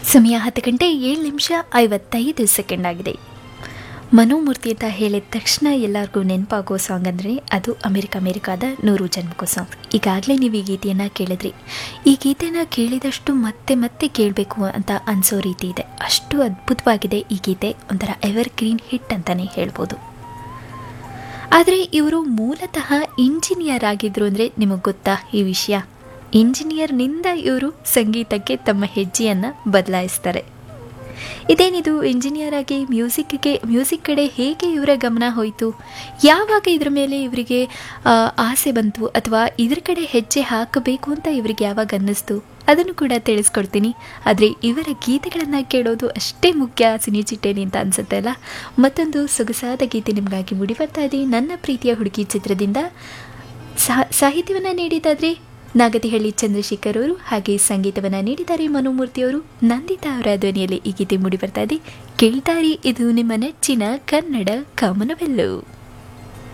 ಸಮಯ ಹತ್ತು ಗಂಟೆ ಏಳು ನಿಮಿಷ ಐವತ್ತೈದು ಸೆಕೆಂಡ್ ಆಗಿದೆ ಮನೋಮೂರ್ತಿ ಅಂತ ಹೇಳಿದ ತಕ್ಷಣ ಎಲ್ಲರಿಗೂ ನೆನಪಾಗೋ ಸಾಂಗ್ ಅಂದರೆ ಅದು ಅಮೆರಿಕ ಅಮೆರಿಕಾದ ನೂರು ಜನ್ಮಕ್ಕೋ ಸಾಂಗ್ ಈಗಾಗಲೇ ನೀವು ಈ ಗೀತೆಯನ್ನು ಕೇಳಿದ್ರಿ ಈ ಗೀತೆನ ಕೇಳಿದಷ್ಟು ಮತ್ತೆ ಮತ್ತೆ ಕೇಳಬೇಕು ಅಂತ ಅನಿಸೋ ರೀತಿ ಇದೆ ಅಷ್ಟು ಅದ್ಭುತವಾಗಿದೆ ಈ ಗೀತೆ ಒಂಥರ ಎವರ್ ಗ್ರೀನ್ ಹಿಟ್ ಅಂತಲೇ ಹೇಳ್ಬೋದು ಆದರೆ ಇವರು ಮೂಲತಃ ಇಂಜಿನಿಯರ್ ಆಗಿದ್ರು ಅಂದರೆ ನಿಮಗೆ ಗೊತ್ತಾ ಈ ವಿಷಯ ಇಂಜಿನಿಯರ್ನಿಂದ ಇವರು ಸಂಗೀತಕ್ಕೆ ತಮ್ಮ ಹೆಜ್ಜೆಯನ್ನು ಬದಲಾಯಿಸ್ತಾರೆ ಇದೇನಿದು ಇಂಜಿನಿಯರ್ ಆಗಿ ಮ್ಯೂಸಿಕ್ಗೆ ಮ್ಯೂಸಿಕ್ ಕಡೆ ಹೇಗೆ ಇವರ ಗಮನ ಹೋಯಿತು ಯಾವಾಗ ಇದ್ರ ಮೇಲೆ ಇವರಿಗೆ ಆ, ಆಸೆ ಬಂತು ಅಥವಾ ಇದ್ರ ಕಡೆ ಹೆಜ್ಜೆ ಹಾಕಬೇಕು ಅಂತ ಇವರಿಗೆ ಯಾವಾಗ ಅನ್ನಿಸ್ತು ಅದನ್ನು ಕೂಡ ತಿಳಿಸ್ಕೊಡ್ತೀನಿ ಆದರೆ ಇವರ ಗೀತೆಗಳನ್ನು ಕೇಳೋದು ಅಷ್ಟೇ ಮುಖ್ಯ ಸಿನಿ ಚಿಟ್ಟೇಲಿ ಅಂತ ಅನ್ಸುತ್ತೆ ಅಲ್ಲ ಮತ್ತೊಂದು ಸೊಗಸಾದ ಗೀತೆ ನಿಮಗಾಗಿ ಮುಡಿ ಬರ್ತಾ ಇದೆ ನನ್ನ ಪ್ರೀತಿಯ ಹುಡುಗಿ ಚಿತ್ರದಿಂದ ಸಾ- ಸಾಹಿತ್ಯವನ್ನು ನೀಡಿದಾದ್ರೆ ನಾಗತಿಹಳ್ಳಿ ಚಂದ್ರಶೇಖರ್ ಅವರು ಹಾಗೆ ಸಂಗೀತವನ್ನು ನೀಡಿದ್ದಾರೆ ಮನೋಮೂರ್ತಿಯವರು ನಂದಿತಾ ಅವರ ಧ್ವನಿಯಲ್ಲಿ ಈ ಗೀತೆ ಮೂಡಿ ಬರ್ತಾ ಇದೆ ಕೇಳ್ತಾರಿ ಇದು ನಿಮ್ಮ ನೆಚ್ಚಿನ ಕನ್ನಡ ಕಾಮನವೆಲ್ಲು